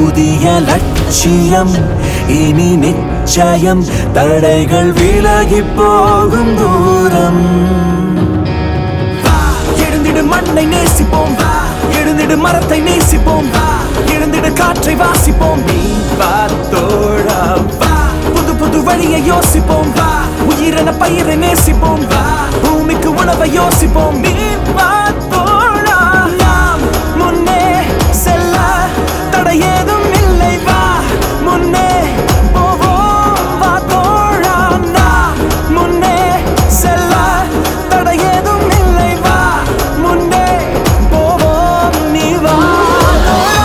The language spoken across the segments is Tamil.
புதிய லட்சியம் இனி நிச்சயம் தடைகள் விலகி போகும் தூரம் வா, எழுந்திடு மண்ணை நேசிப்போம் வா, எழுந்திடு மரத்தை நேசிப்போம் வா, எழுந்திடு காற்றை வாசிப்போம் நீ வா தோழா வா புது புது வழியை யோசிப்போம் வா உயிரென பயிரை நேசிப்போம் வா பூமிக்கு உணவை யோசிப்போம் நீ வா தோழா நாம் முன்னே செல்ல தடை ஏதும் இல்லை வா முன்னே போவோம் வா தோழா நாம் முன்னே செல்ல தடை ஏதும் இல்லை வா முன்னே போவோம் நீ வா தோழா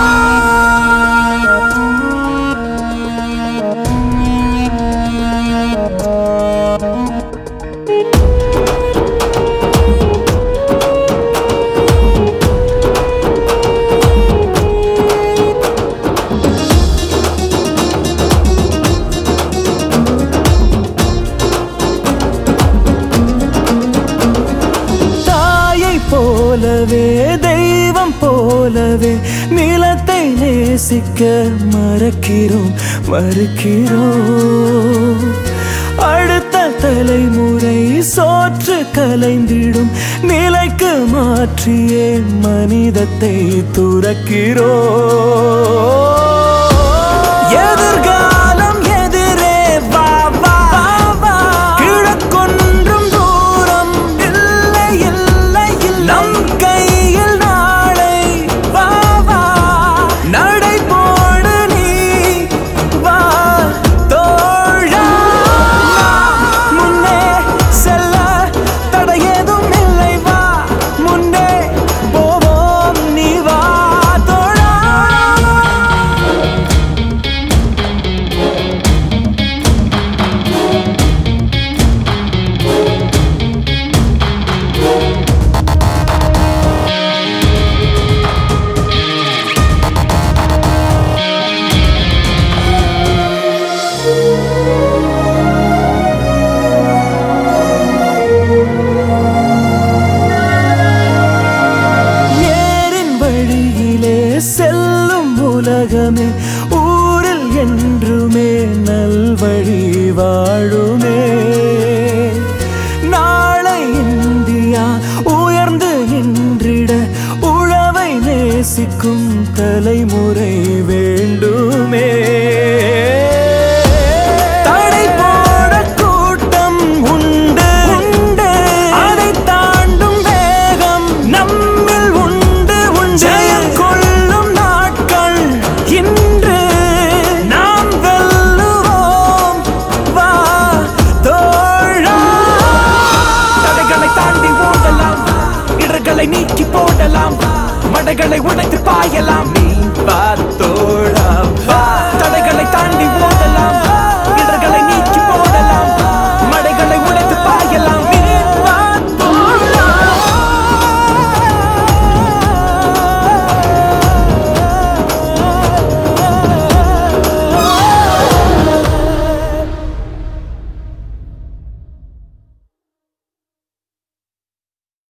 தாயை போலவே தெய்வம் போலவே நிலத்தை நேசிக்க மறக்கிறோம் மறுக்கிறோம் அடுத்த தலைமுறை சோற்று கலைந்திடும் நிலைக்கு மாற்றியே மனிதத்தை துறக்கிறோம் எதிர்காலம் எதிரே வா வா வா கிழக்கொன்றும் தூரம் இல்லை இல்லை இல்லை நம் கையில் நாளை வா வா நடை போடு நீ வா தோழா முன்னே செல்ல தடை ஏதும் இல்லை வா முன்னே போவோம் நீ வா தோழா நேரின் வழியிலே செல்லும் உலகமே ஊரில் என்றுமே நல்வழி வாழுமே நாளை இந்தியா உயர்ந்து நின்றிட உழவை நேசிக்கும் தலைமுறை வேண்டுமே தடை போட கூட்டம் உண்டு உண்டு அதை தாண்டும் வேகம் நம்மில் உண்டு உண்டு ஜெயம் கொள்ளும் நாட்கள் இன்று நாம் வெல்லுவோம் வா தோழா தடைகளை தாண்டி ஓடலாம் இடர்களை நீக்கி போடலாம் மடைகளை உடைத்து பாயலாம் நீ வா தோழா வா தடைகளை தாண்டி ஓடலாம்